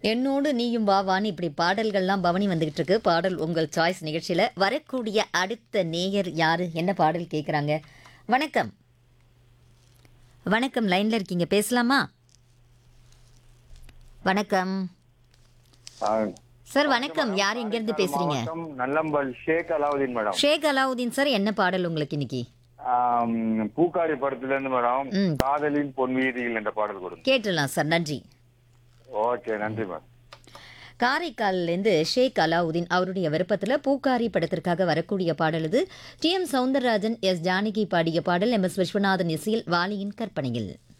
என்னோடு நீயும் வா வான்னு இப்படி பாடல்கள்லாம் பவனி வந்துகிட்டு இருக்கு பாடல் உங்கள் சாய்ஸ் நிகழ்ச்சியில வரக்கூடிய அடுத்த நேயர் யாரு என்ன பாடல் கேட்குறாங்க வணக்கம் வணக்கம் லைன்ல இருக்கீங்க பேசலாமா வணக்கம் சார் வணக்கம் யார் எங்கேருந்து பேசுறீங்க மாவட்டம் நல்லம்பல் ஷேக் அலாவுதீன் மேடம் ஷேக் அலாவுதீன் சார் என்ன பாடல் உங்களுக்கு இன்னைக்கு ஆம், பூக்காரி படத்துல இருந்து மேடம் ம். காதலின் பொன் வீதியில் என்ற பாடல் கொடுங்க கேட்டுடலாம் சார் நன்றி ஓகே நன்றி மேம் காரைக்கால்லேருந்து ஷேக் அலாவுதீன் அவருடைய விருப்பத்தில் பூக்காரி படத்திற்காக வரக்கூடிய பாடல் இது T M Soundararajan S Janaki பாடிய பாடல் எம் எஸ் விஸ்வநாதன் இசையில் வாலியின் கற்பனையில்